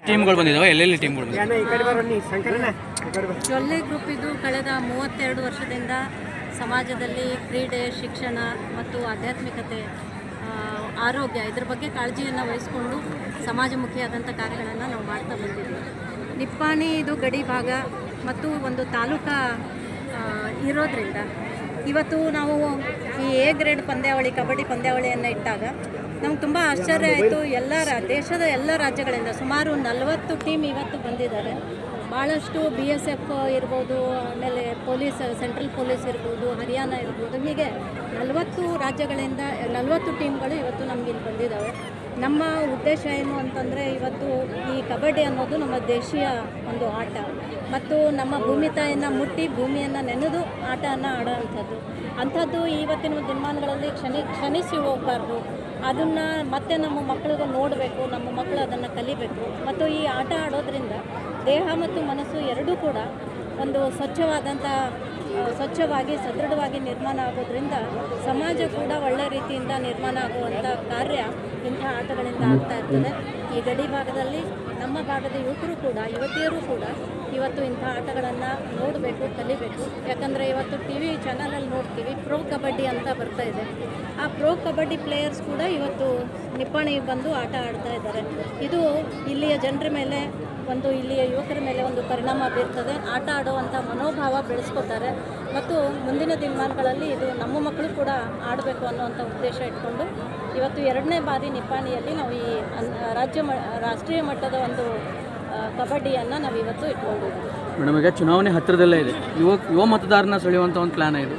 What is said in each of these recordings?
ಟೀಮ್ಗಳು ಬಂದಿದ್ದಾವೆ ಎಲ್ಲೆಲ್ಲಿ ಟೀಮ್ಗಳು ಬಂದಿದ್ದಾವೆ ಜೊಲ್ಲೆ ಗ್ರೂಪ್ ಇದು ಕಳೆದ ಮೂವತ್ತೆರಡು ವರ್ಷದಿಂದ ಸಮಾಜದಲ್ಲಿ ಕ್ರೀಡೆ ಶಿಕ್ಷಣ ಮತ್ತು ಆಧ್ಯಾತ್ಮಿಕತೆ ಆ, ಆರೋಗ್ಯ ಇದ್ರ ಬಗ್ಗೆ ಕಾಳಜಿಯನ್ನು ವಹಿಸಿಕೊಂಡು ಸಮಾಜಮುಖಿಯಾದಂಥ ಕಾರ್ಯಗಳನ್ನು ನಾವು ಮಾಡ್ತಾ ಬಂದಿದ್ದೀವಿ ನಿಪ್ಪಾಣಿ ಇದು ಗಡಿ ಭಾಗ ಮತ್ತು ಒಂದು ತಾಲೂಕಾ ಆ, ಇರೋದ್ರಿಂದ ಇವತ್ತು ನಾವು ಈ ಎ ಗ್ರೇಡ್ ಪಂದ್ಯಾವಳಿ ಕಬಡ್ಡಿ ಪಂದ್ಯಾವಳಿಯನ್ನು ಇಟ್ಟಾಗ ನಮ್ಗೆ ತುಂಬ ಆಶ್ಚರ್ಯ ಆಯಿತು ಎಲ್ಲ ರಾ ದೇಶದ ಎಲ್ಲ ರಾಜ್ಯಗಳಿಂದ ಸುಮಾರು ನಲವತ್ತು ಟೀಮ್ ಇವತ್ತು ಬಂದಿದ್ದಾರೆ ಭಾಳಷ್ಟು ಬಿ ಎಸ್ ಎಫ್ ಇರ್ಬೋದು ಆಮೇಲೆ ಪೊಲೀಸ್ ಸೆಂಟ್ರಲ್ ಪೊಲೀಸ್ ಇರ್ಬೋದು ಹರಿಯಾಣ ಇರ್ಬೋದು ಹೀಗೆ ನಲವತ್ತು ರಾಜ್ಯಗಳಿಂದ ನಲವತ್ತು ಟೀಮ್ಗಳು ಇವತ್ತು ನಮ್ಗೆ ಇಲ್ಲಿ ಬಂದಿದ್ದಾವೆ ನಮ್ಮ ಉದ್ದೇಶ ಏನು ಅಂತಂದರೆ ಇವತ್ತು ಈ ಕಬಡ್ಡಿ ಅನ್ನೋದು ನಮ್ಮ ದೇಶೀಯ ಒಂದು ಆಟ ಮತ್ತು ನಮ್ಮ ಭೂಮಿ ತಾಯಿಯನ್ನು ಮುಟ್ಟಿ ಭೂಮಿಯನ್ನು ನೆನೆದು ಆಟವನ್ನು ಆಡೋವಂಥದ್ದು ಅಂಥದ್ದು ಇವತ್ತಿನ ದಿನಮಾನಗಳಲ್ಲಿ ಕ್ಷಣಿ ಕ್ಷಣಿಸಿ ಹೋಗಬಾರ್ದು ಅದನ್ನು ಮತ್ತೆ ನಮ್ಮ ಮಕ್ಕಳಿಗೆ ನೋಡಬೇಕು ನಮ್ಮ ಮಕ್ಕಳು ಅದನ್ನು ಕಲಿಬೇಕು ಮತ್ತು ಈ ಆಟ ಆಡೋದ್ರಿಂದ ದೇಹ ಮತ್ತು ಮನಸ್ಸು ಎರಡೂ ಕೂಡ ಒಂದು ಸ್ವಚ್ಛವಾದಂಥ ಆ, ಸ್ವಚ್ಛವಾಗಿ ಸದೃಢವಾಗಿ ನಿರ್ಮಾಣ ಆಗೋದ್ರಿಂದ ಸಮಾಜ ಕೂಡ ಒಳ್ಳೆ ರೀತಿಯಿಂದ ನಿರ್ಮಾಣ ಆಗುವಂಥ ಕಾರ್ಯ ಇಂಥ ಆಟಗಳಿಂದ ಆಗ್ತಾ ಇರ್ತದೆ ಈ ಗಡಿ ಭಾಗದಲ್ಲಿ ನಮ್ಮ ಭಾಗದ ಯುವಕರು ಕೂಡ ಯುವತಿಯರು ಕೂಡ ಇವತ್ತು ಇಂಥ ಆಟಗಳನ್ನು ನೋಡಬೇಕು ಕಲಿಬೇಕು ಯಾಕಂದರೆ ಇವತ್ತು ಟಿ ವಿ ಚಾನಲಲ್ಲಿ ನೋಡ್ತೀವಿ ಪ್ರೋ ಕಬಡ್ಡಿ ಅಂತ ಬರ್ತಾ ಇದೆ ಆ ಪ್ರೋ ಕಬಡ್ಡಿ ಪ್ಲೇಯರ್ಸ್ ಕೂಡ ಇವತ್ತು ನಿಪ್ಪಾಣಿಗೆ ಬಂದು ಆಟ ಆಡ್ತಾ ಇದ್ದಾರೆ ಇದು ಇಲ್ಲಿಯ ಜನರ ಮೇಲೆ ಒಂದು ಇಲ್ಲಿಯ ಯುವಕರ ಮೇಲೆ ಒಂದು ಪರಿಣಾಮ ಬೀರ್ತದೆ ಆಟ ಆಡುವಂಥ ಮನೋಭಾವ ಬೆಳೆಸ್ಕೊತಾರೆ ಮತ್ತು ಮುಂದಿನ ದಿನಮಾನಗಳಲ್ಲಿ ಇದು ನಮ್ಮ ಮಕ್ಕಳು ಕೂಡ ಆಡಬೇಕು ಅನ್ನುವಂಥ ಉದ್ದೇಶ ಇಟ್ಕೊಂಡು ಇವತ್ತು ಎರಡನೇ ಬಾರಿ ನಿಪ್ಪಾಣಿಯಲ್ಲಿ ನಾವು ಈ ಅನ್- ರಾಜ್ಯ ಮ ರಾಷ್ಟ್ರೀಯ ಮಟ್ಟದ ಒಂದು ಆ, ಕಬಡ್ಡಿಯನ್ನು ನಾವು ಇವತ್ತು ಇಟ್ಕೊಂಡಿದ್ದೀವಿ ಮೇಡಮ್ ಈಗ ಚುನಾವಣೆ ಹತ್ತಿರದಲ್ಲೇ ಇದೆ ಯುವ ಯುವ ಮತದಾರನ ಸೆಳೆಯುವಂಥ ಒಂದು ಪ್ಲಾನ್ ಇದು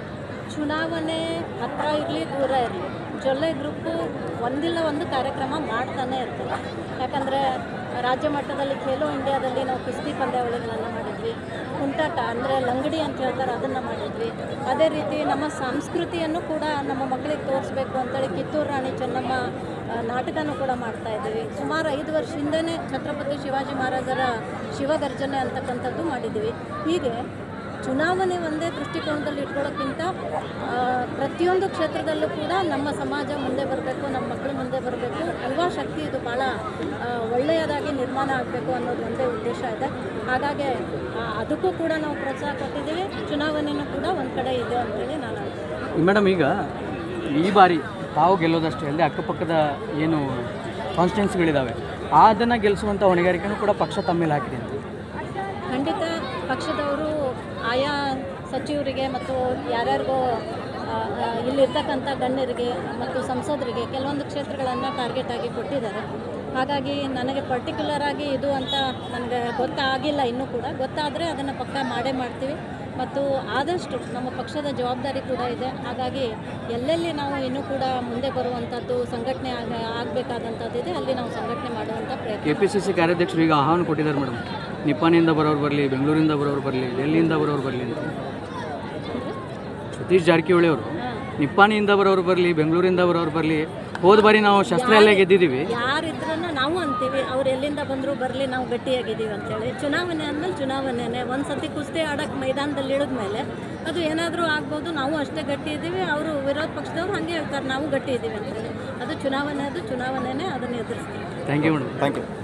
ಚುನಾವಣೆ ಹತ್ರ ಇರಲಿ ದೂರ ಇರಲಿ ಜೊಲ್ಲೆ ಗ್ರೂಪು ಒಂದಿಲ್ಲ ಒಂದು ಕಾರ್ಯಕ್ರಮ ಮಾಡ್ತಾನೆ ಇರ್ತದೆ ಯಾಕಂದರೆ ರಾಜ್ಯ ಮಟ್ಟದಲ್ಲಿ ಖೇಲೋ ಇಂಡಿಯಾದಲ್ಲಿ ನಾವು ಕುಸ್ತಿ ಪಂದ್ಯಾವಳಿಗಳನ್ನು ಮಾಡಿದ್ವಿ ಕುಂಟಾಟ ಅಂದರೆ ಲಂಗಡಿ ಅಂತ ಹೇಳ್ತಾರೆ ಅದನ್ನು ಮಾಡಿದ್ವಿ ಅದೇ ರೀತಿ ನಮ್ಮ ಸಂಸ್ಕೃತಿಯನ್ನು ಕೂಡ ನಮ್ಮ ಮಕ್ಕಳಿಗೆ ತೋರಿಸ್ಬೇಕು ಅಂತೇಳಿ ಕಿತ್ತೂರು ರಾಣಿ ಚೆನ್ನಮ್ಮ ಆ, ನಾಟಕನೂ ಕೂಡ ಮಾಡ್ತಾ ಇದ್ದೀವಿ ಸುಮಾರು ಐದು ವರ್ಷದಿಂದನೇ ಛತ್ರಪತಿ ಶಿವಾಜಿ ಮಹಾರಾಜರ ಶಿವಗರ್ಜನೆ ಅಂತಕ್ಕಂಥದ್ದು ಮಾಡಿದ್ದೀವಿ ಹೀಗೆ ಚುನಾವಣೆ ಒಂದೇ ದೃಷ್ಟಿಕೋನದಲ್ಲಿ ಇಟ್ಕೊಳ್ಳೋಕ್ಕಿಂತ ಆ, ಪ್ರತಿಯೊಂದು ಕ್ಷೇತ್ರದಲ್ಲೂ ಕೂಡ ನಮ್ಮ ಸಮಾಜ ಮುಂದೆ ಬರಬೇಕು ನಮ್ಮ ಮಕ್ಕಳು ಮುಂದೆ ಬರಬೇಕು ಯುವ ಶಕ್ತಿ ಇದು ಭಾಳ ಆ, ಒಳ್ಳೆಯದಾಗಿ ನಿರ್ಮಾಣ ಆಗಬೇಕು ಅನ್ನೋದು ಒಂದೇ ಉದ್ದೇಶ ಇದೆ ಹಾಗಾಗಿ ಆ, ಅದಕ್ಕೂ ಕೂಡ ನಾವು ಪ್ರೋತ್ಸಾಹ ಕೊಟ್ಟಿದ್ದೀವಿ ಚುನಾವಣೆಯೂ ಕೂಡ ಒಂದು ಕಡೆ ಇದೆ ಅಂತೇಳಿ ನಾನು ಅನ್ಕೊತೀನಿ. ಮೇಡಮ್ ಈಗ ಈ ಬಾರಿ ತಾವು ಗೆಲ್ಲೋದಷ್ಟೇ ಅಲ್ಲದೆ ಅಕ್ಕಪಕ್ಕದ ಏನು ಕಾನ್ಸ್ಟಿಟ್ಯೂನ್ಸಿಗಳಿದ್ದಾವೆ ಅದನ್ನು ಗೆಲ್ಲಿಸುವಂಥ ಹೊಣೆಗಾರಿಕೆನೂ ಕೂಡ ಪಕ್ಷ ತಮ್ಮೇಲೆ ಹಾಕಿದೆ ಅಂತ ಖಂಡಿತ ಪಕ್ಷದವರು ಆಯಾ ಸಚಿವರಿಗೆ ಮತ್ತು ಯಾರ್ಯಾರಿಗೋ ಆ, ಆ, ಇಲ್ಲಿರ್ತಕ್ಕಂಥ ಗಣ್ಯರಿಗೆ ಮತ್ತು ಸಂಸದರಿಗೆ ಕೆಲವೊಂದು ಕ್ಷೇತ್ರಗಳನ್ನು ಟಾರ್ಗೆಟ್ ಆಗಿ ಕೊಟ್ಟಿದ್ದಾರೆ ಹಾಗಾಗಿ ನನಗೆ ಪರ್ಟಿಕ್ಯುಲರ್ ಆಗಿ ಇದು ಅಂತ ನನಗೆ ಗೊತ್ತಾಗಿಲ್ಲ ಇನ್ನೂ ಕೂಡ ಗೊತ್ತಾದರೆ ಅದನ್ನು ಪಕ್ಕ ಮಾಡೇ ಮಾಡ್ತೀವಿ ಮತ್ತು ಆದಷ್ಟು ನಮ್ಮ ಪಕ್ಷದ ಜವಾಬ್ದಾರಿ ಕೂಡ ಇದೆ ಹಾಗಾಗಿ ಎಲ್ಲೆಲ್ಲಿ ನಾವು ಇನ್ನೂ ಕೂಡ ಮುಂದೆ ಬರುವಂಥದ್ದು ಸಂಘಟನೆ ಆಗ ಆಗಬೇಕಾದಂಥದ್ದಿದೆ ಅಲ್ಲಿ ನಾವು ಸಂಘಟನೆ ಮಾಡುವಂಥ ಪ್ರಯತ್ನ ಕೆ ಪಿ ಸಿ ಸಿ ಕಾರ್ಯಾಧ್ಯಕ್ಷರು ಈಗ ಆಹ್ವಾನ ಕೊಟ್ಟಿದ್ದಾರೆ ಮೇಡಮ್ ನಿಪ್ಪಾಣಿಯಿಂದ ಬರೋರು ಬರಲಿ ಬೆಂಗಳೂರಿಂದ ಬರೋರು ಬರಲಿ ಡೆಲ್ಲಿಯಿಂದ ಬರೋರು ಬರಲಿ ಅಂತ ಸತೀಶ್ ಜಾರಕಿಹೊಳಿ ಅವರು ನಿಪ್ಪಾಣಿಯಿಂದ ಬರೋರು ಬರಲಿ ಬೆಂಗಳೂರಿಂದ ಬರೋರು ಬರಲಿ ಹೋದ ಬಾರಿ ನಾವು ಶಸ್ತ್ರ ಎಲ್ಲ ಗೆದ್ದಿದ್ದೀವಿ ಯಾರಿದ್ರೂ ನಾವು ಅಂತೀವಿ ಅವ್ರು ಎಲ್ಲಿಂದ ಬಂದರೂ ಬರಲಿ ನಾವು ಗಟ್ಟಿಯಾಗಿದ್ದೀವಿ ಅಂತೇಳಿ ಚುನಾವಣೆ ಅಂದಮೇಲೆ ಚುನಾವಣೆನೇ ಒಂದು ಸತಿ ಕುಸ್ತಿ ಆಡೋಕ್ಕೆ ಮೈದಾನದಲ್ಲಿ ಇಳಿದ್ಮೇಲೆ ಅದು ಏನಾದರೂ ಆಗ್ಬೋದು ನಾವು ಅಷ್ಟೇ ಗಟ್ಟಿ ಇದ್ದೀವಿ ಅವರು ವಿರೋಧ ಪಕ್ಷದವ್ರು ಹಾಗೆ ಹೇಳ್ತಾರೆ ನಾವು ಗಟ್ಟಿ ಇದ್ದೀವಿ ಅಂತೇಳಿ ಅದು ಚುನಾವಣೆ ಅದು ಚುನಾವಣೆನೇ ಅದನ್ನು ಎದುರಿಸ್ತೀವಿ thank you madam thank you